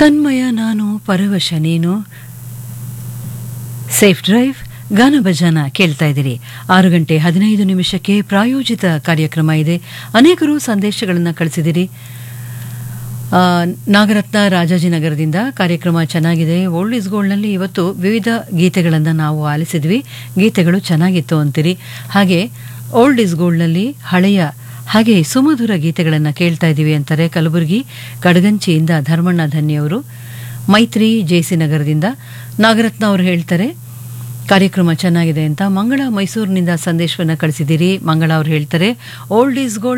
ತನ್ಮಯ ನಾನು ಪರವಶ ನೀನು safe drive ಗಾನ ಭಜನ ಕೇಳ್ತಾ ಇದ್ದೀರಿ ಆರು ಗಂಟೆ ಹದಿನೈದು ನಿಮಿಷಕ್ಕೆ ಪ್ರಾಯೋಜಿತ ಕಾರ್ಯಕ್ರಮ ಇದೆ ಅನೇಕರು ಸಂದೇಶಗಳನ್ನು ಕಳಿಸಿದಿರಿ ಆ, ನಾಗರತ್ನ ರಾಜಾಜಿನಗರದಿಂದ ಕಾರ್ಯಕ್ರಮ ಚೆನ್ನಾಗಿದೆ ಓಲ್ಡ್ ಇಸ್ ಗೋಲ್ಡ್ನಲ್ಲಿ ಇವತ್ತು ವಿವಿಧ ಗೀತೆಗಳನ್ನು ನಾವು ಆಲಿಸಿದ್ವಿ ಗೀತೆಗಳು ಚೆನ್ನಾಗಿತ್ತು ಅಂತೀರಿ ಹಾಗೆ ಓಲ್ಡ್ ಇಸ್ ಗೋಲ್ಡ್ನಲ್ಲಿ ಹಳೆಯ ಹಾಗೆ ಸುಮಧುರ ಗೀತೆಗಳನ್ನು ಕೇಳ್ತಾ ಇದ್ದೀವಿ ಅಂತಾರೆ ಕಲಬುರಗಿ ಕಡಗಂಚಿಯಿಂದ ಧರ್ಮಣ್ಣ ಧನ್ಯವರು ಮೈತ್ರಿ ಜೆಸಿ ನಗರದಿಂದ ನಾಗರತ್ನ ಅವರು ಹೇಳ್ತಾರೆ ಕಾರ್ಯಕ್ರಮ ಚೆನ್ನಾಗಿದೆ ಅಂತ ಮಂಗಳ ಮೈಸೂರಿನಿಂದ ಸಂದೇಶವನ್ನು ಕಳಿಸಿದ್ದೀರಿ ಮಂಗಳ ಅವರು ಹೇಳ್ತಾರೆ ಓಲ್ಡ್ ಈಸ್ ಗೋಲ್ಡ್